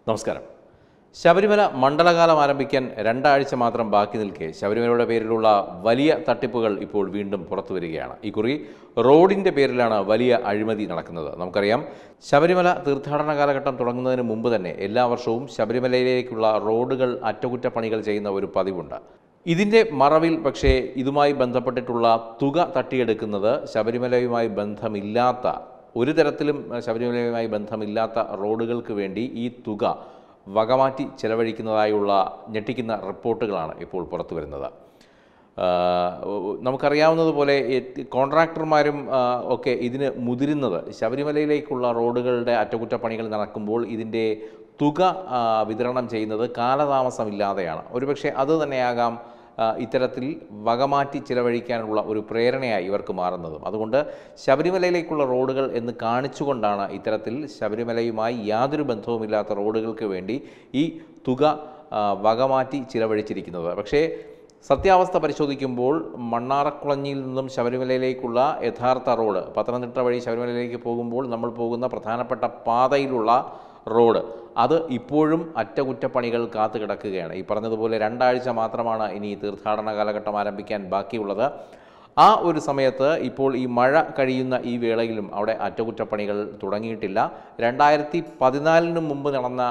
നമസ്കാരം ശബരിമല മണ്ഡലകാലം ആരംഭിക്കാൻ രണ്ടാഴ്ച മാത്രം ബാക്കി നിൽക്കെ ശബരിമലയുടെ പേരിലുള്ള വലിയ തട്ടിപ്പുകൾ ഇപ്പോൾ വീണ്ടും പുറത്തു വരികയാണ് ഇക്കുറി റോഡിൻ്റെ പേരിലാണ് വലിയ അഴിമതി നടക്കുന്നത് നമുക്കറിയാം ശബരിമല തീർത്ഥാടന കാലഘട്ടം തുടങ്ങുന്നതിന് മുമ്പ് തന്നെ എല്ലാ വർഷവും ശബരിമലയിലേക്കുള്ള റോഡുകൾ അറ്റകുറ്റപ്പണികൾ ചെയ്യുന്ന ഒരു പതിവുണ്ട് ഇതിൻ്റെ മറവിൽ പക്ഷേ ഇതുമായി ബന്ധപ്പെട്ടിട്ടുള്ള തുക തട്ടിയെടുക്കുന്നത് ശബരിമലയുമായി ബന്ധമില്ലാത്ത ഒരു തരത്തിലും അഹ്, ശബരിമലയുമായി ബന്ധമില്ലാത്ത റോഡുകൾക്ക് വേണ്ടി ഈ തുക വകമാറ്റി ചെലവഴിക്കുന്നതായുള്ള ഞെട്ടിക്കുന്ന റിപ്പോർട്ടുകളാണ് ഇപ്പോൾ പുറത്തു വരുന്നത് ആഹ് നമുക്കറിയാവുന്നതുപോലെ ഈ കോൺട്രാക്ടർമാരും ആഹ് ഒക്കെ ഇതിന് മുതിരുന്നത് ശബരിമലയിലേക്കുള്ള റോഡുകളുടെ അറ്റകുറ്റപ്പണികൾ നടക്കുമ്പോൾ ഇതിൻ്റെ തുക ആഹ് വിതരണം ചെയ്യുന്നത് കാലതാമസമില്ലാതെയാണ് ഒരുപക്ഷെ അത് തന്നെയാകാം ആഹ് ഇത്തരത്തിൽ വകമാറ്റി ചിലവഴിക്കാനുള്ള ഒരു പ്രേരണയായി ഇവർക്ക് മാറുന്നതും അതുകൊണ്ട് ശബരിമലയിലേക്കുള്ള റോഡുകൾ എന്ന് കാണിച്ചുകൊണ്ടാണ് ഇത്തരത്തിൽ ശബരിമലയുമായി യാതൊരു ബന്ധവുമില്ലാത്ത റോഡുകൾക്ക് വേണ്ടി ഈ തുക ആഹ് വകമാറ്റി ചിലവഴിച്ചിരിക്കുന്നത് പക്ഷേ സത്യാവസ്ഥ പരിശോധിക്കുമ്പോൾ മണ്ണാറക്കുളഞ്ഞിയിൽ നിന്നും ശബരിമലയിലേക്കുള്ള യഥാർത്ഥ റോഡ് പത്തനംതിട്ട വഴി ശബരിമലയിലേക്ക് പോകുമ്പോൾ നമ്മൾ പോകുന്ന പ്രധാനപ്പെട്ട പാതയിലുള്ള റോഡ് അത് ഇപ്പോഴും അറ്റകുറ്റപ്പണികൾ കാത്തു കിടക്കുകയാണ് ഈ പറഞ്ഞതുപോലെ രണ്ടാഴ്ച മാത്രമാണ് ഇനി തീർത്ഥാടന കാലഘട്ടം ആരംഭിക്കാൻ ബാക്കിയുള്ളത് ആ ഒരു സമയത്ത് ഇപ്പോൾ ഈ മഴ കഴിയുന്ന ഈ വേളയിലും അവിടെ അറ്റകുറ്റപ്പണികൾ തുടങ്ങിയിട്ടില്ല രണ്ടായിരത്തി പതിനാലിന് മുമ്പ് നടന്ന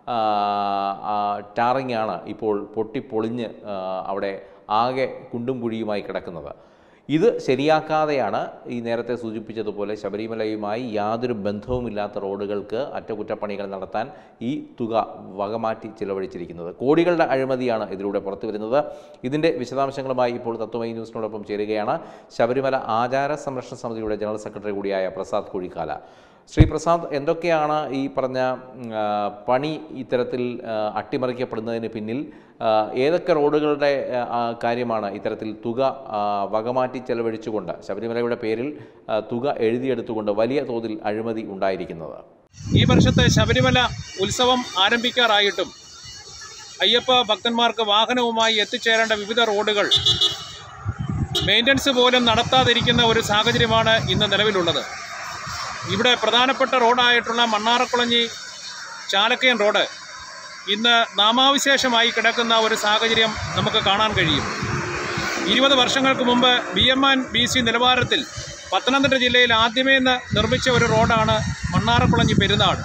ടാറിംഗ് ആണ് ഇപ്പോൾ പൊട്ടിപ്പൊളിഞ്ഞ് ആ, അവിടെ ആകെ കുണ്ടും കുഴിയുമായി കിടക്കുന്നത് ഇത് ശരിയാക്കാതെയാണ് ഈ നേരത്തെ സൂചിപ്പിച്ചതുപോലെ ശബരിമലയുമായി യാതൊരു ബന്ധവുമില്ലാത്ത റോഡുകൾക്ക് അറ്റകുറ്റപ്പണികൾ നടത്താൻ ഈ തുക വകമാറ്റി ചിലവഴിച്ചിരിക്കുന്നത് കോടികളുടെ അഴിമതിയാണ് ഇതിലൂടെ പുറത്തു വരുന്നത് ഇതിൻ്റെ വിശദാംശങ്ങളുമായി ഇപ്പോൾ തത്വമൈ ന്യൂസിനോടൊപ്പം ചേരുകയാണ് ശബരിമല ആചാര സംരക്ഷണ സമിതിയുടെ ജനറൽ സെക്രട്ടറി കൂടിയായ പ്രസാദ് കുഴിക്കാല ശ്രീ പ്രസാദ് എന്തൊക്കെയാണ് ഈ പറഞ്ഞ ഉം, ആ, പണി ഇത്തരത്തിൽ ആ, അട്ടിമറിക്കപ്പെടുന്നതിന് പിന്നിൽ ആ, ഏതൊക്കെ റോഡുകളുടെ ആ, ആ, കാര്യമാണ് ഇത്തരത്തിൽ തുക ആ, വകമാറ്റി ചെലവഴിച്ചുകൊണ്ട് ശബരിമലയുടെ പേരിൽ ആ, തുക എഴുതിയെടുത്തുകൊണ്ട് വലിയ തോതിൽ അഴിമതി ഉണ്ടായിരിക്കുന്നത് ഈ വർഷത്തെ ശബരിമല ഉത്സവം ആരംഭിക്കാറായിട്ടും അയ്യപ്പ ഭക്തന്മാർക്ക് വാഹനവുമായി എത്തിച്ചേരേണ്ട വിവിധ റോഡുകൾ മെയിൻ്റനൻസ് പോലും നടത്താതിരിക്കുന്ന ഒരു സാഹചര്യമാണ് ഇന്ന് നിലവിലുള്ളത് ഇവിടെ പ്രധാനപ്പെട്ട റോഡായിട്ടുള്ള മണ്ണാറക്കുളഞ്ഞി ചാലക്കയൻ റോഡ് ഇന്ന് നാമാവിശേഷമായി കിടക്കുന്ന ഒരു സാഹചര്യം നമുക്ക് കാണാൻ കഴിയും ഇരുപത് വർഷങ്ങൾക്ക് മുമ്പ് B M and B C നിലവാരത്തിൽ പത്തനംതിട്ട ജില്ലയിൽ ആദ്യമേ ന- നിർമ്മിച്ച ഒരു റോഡാണ് മണ്ണാറക്കുളഞ്ഞി പെരുന്നാട്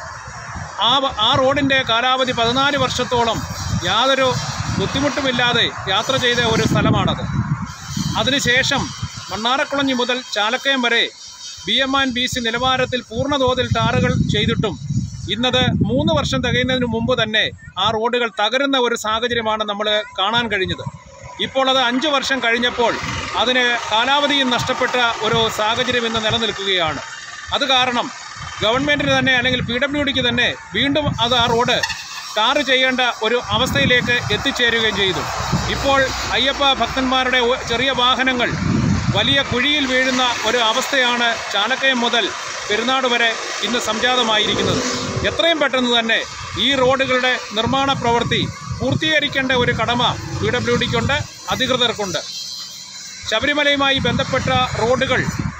ആ വ- ആ റോഡിൻ്റെ കാലാവധി പതിനാല് വർഷത്തോളം യാതൊരു ബുദ്ധിമുട്ടുമില്ലാതെ യാത്ര ചെയ്ത ഒരു സ്ഥലമാണത് അതിനുശേഷം മണ്ണാറക്കുളഞ്ഞി മുതൽ ചാലക്കയം വരെ B M and B C നിലവാരത്തിൽ പൂർണ്ണതോതിൽ ടാറുകൾ ചെയ്തിട്ടും ഇന്നത് മൂന്ന് വർഷം തികയുന്നതിന് മുമ്പ് തന്നെ ആ റോഡുകൾ തകരുന്ന ഒരു സാഹചര്യമാണ് നമ്മൾ കാണാൻ കഴിഞ്ഞത് ഇപ്പോൾ അത് അഞ്ച് വർഷം കഴിഞ്ഞപ്പോൾ അതിന് കാലാവധിയും നഷ്ടപ്പെട്ട ഒരു സാഹചര്യം ഇന്ന് നിലനിൽക്കുകയാണ് അത് കാരണം ഗവൺമെൻറ്റിന് തന്നെ അല്ലെങ്കിൽ പി ഡബ്ല്യു ഡിക്ക് തന്നെ വീണ്ടും അത് ആ റോഡ് ടാർ ചെയ്യേണ്ട ഒരു അവസ്ഥയിലേക്ക് എത്തിച്ചേരുകയും ചെയ്തു ഇപ്പോൾ അയ്യപ്പ ഭക്തന്മാരുടെ ഒ- ചെറിയ വാഹനങ്ങൾ വലിയ കുഴിയിൽ വീഴുന്ന ഒരു അവസ്ഥയാണ് ചാലക്കയം മുതൽ പെരുന്നാട് വരെ ഇന്ന് സംജാതമായിരിക്കുന്നത് എത്രയും പെട്ടെന്ന് തന്നെ ഈ റോഡുകളുടെ നിർമ്മാണ പ്രവൃത്തി പൂർത്തീകരിക്കേണ്ട ഒരു കടമ പി ഡബ്ല്യു ഡിക്കുണ്ട് അധികൃതർക്കുണ്ട് ശബരിമലയുമായി ബന്ധപ്പെട്ട റോഡുകൾ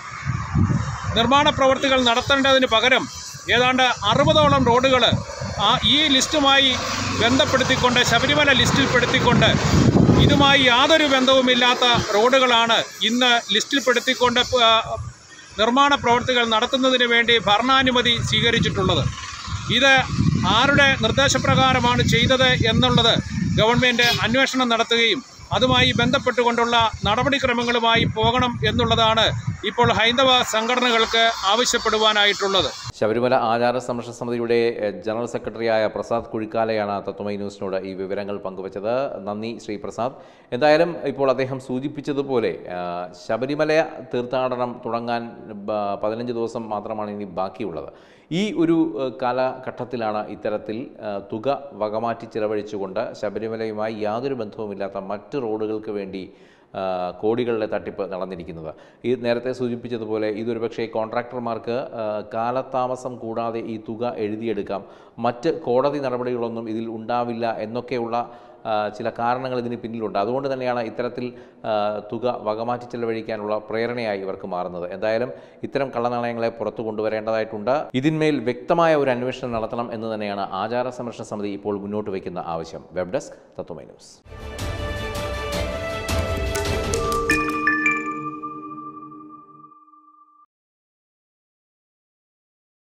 നിർമ്മാണ പ്രവൃത്തികൾ നടത്തേണ്ടതിന് പകരം ഏതാണ്ട് അറുപതോളം റോഡുകൾ ആ ഈ ലിസ്റ്റുമായി ബന്ധപ്പെടുത്തിക്കൊണ്ട് ശബരിമല ലിസ്റ്റിൽപ്പെടുത്തിക്കൊണ്ട് ഇതുമായി യാതൊരു ബന്ധവുമില്ലാത്ത റോഡുകളാണ് ഇന്ന് ലിസ്റ്റിൽപ്പെടുത്തിക്കൊണ്ട് പ- നിർമ്മാണ പ്രവൃത്തികൾ നടത്തുന്നതിന് വേണ്ടി ഭരണാനുമതി സ്വീകരിച്ചിട്ടുള്ളത് ഇത് ആരുടെ നിർദ്ദേശപ്രകാരമാണ് ചെയ്തത് എന്നുള്ളത് ഗവൺമെൻറ് അന്വേഷണം നടത്തുകയും അതുമായി ബന്ധപ്പെട്ടുകൊണ്ടുള്ള നടപടിക്രമങ്ങളുമായി പോകണം എന്നുള്ളതാണ് ഇപ്പോൾ ഹൈന്ദവ സംഘടനകൾക്ക് ആവശ്യപ്പെടുവാനായിട്ടുള്ളത് ശബരിമല ആചാര സംരക്ഷണ സമിതിയുടെ എഹ്, ജനറൽ സെക്രട്ടറിയായ പ്രസാദ് കുഴിക്കാലയാണ് തത്വമൈ ന്യൂസിനോട് ഈ വിവരങ്ങൾ പങ്കുവച്ചത് നന്ദി ശ്രീ പ്രസാദ് എന്തായാലും ഇപ്പോൾ അദ്ദേഹം സൂചിപ്പിച്ചതുപോലെ ആ, ശബരിമല തീർത്ഥാടനം തുടങ്ങാൻ ബ- പതിനഞ്ച് ദിവസം മാത്രമാണ് ഇനി ബാക്കിയുള്ളത് ഈ ഒരു ഏഹ്, കാലഘട്ടത്തിലാണ് ഇത്തരത്തിൽ ആ, തുക വകമാറ്റി ചിലവഴിച്ചുകൊണ്ട് ശബരിമലയുമായി യാതൊരു ബന്ധവുമില്ലാത്ത മറ്റ് റോഡുകൾക്ക് വേണ്ടി ആ, കോടികളുടെ തട്ടിപ്പ് നടന്നിരിക്കുന്നത് ഈ നേരത്തെ സൂചിപ്പിച്ചതുപോലെ ഇതൊരു പക്ഷേ കോൺട്രാക്ടർമാർക്ക് ആ, കാലതാമസം കൂടാതെ ഈ തുക എഴുതിയെടുക്കാം മറ്റ് കോടതി നടപടികളൊന്നും ഇതിൽ ഉണ്ടാവില്ല എന്നൊക്കെയുള്ള ആ, ചില കാരണങ്ങൾ ഇതിന് പിന്നിലുണ്ട് അതുകൊണ്ട് തന്നെയാണ് ഇത്തരത്തിൽ ആ, തുക വകമാറ്റി ചെലവഴിക്കാനുള്ള പ്രേരണയായി ഇവർക്ക് മാറുന്നത് എന്തായാലും ഇത്തരം കള്ളനാണയങ്ങളെ പുറത്തു കൊണ്ടുവരേണ്ടതായിട്ടുണ്ട് ഇതിന്മേൽ വ്യക്തമായ ഒരു അന്വേഷണം നടത്തണം എന്ന് തന്നെയാണ് ആചാര സംരക്ഷണ സമിതി ഇപ്പോൾ മുന്നോട്ട് വയ്ക്കുന്ന ആവശ്യം വെബ് ഡെസ്ക് തത്വമൈ ന്യൂസ്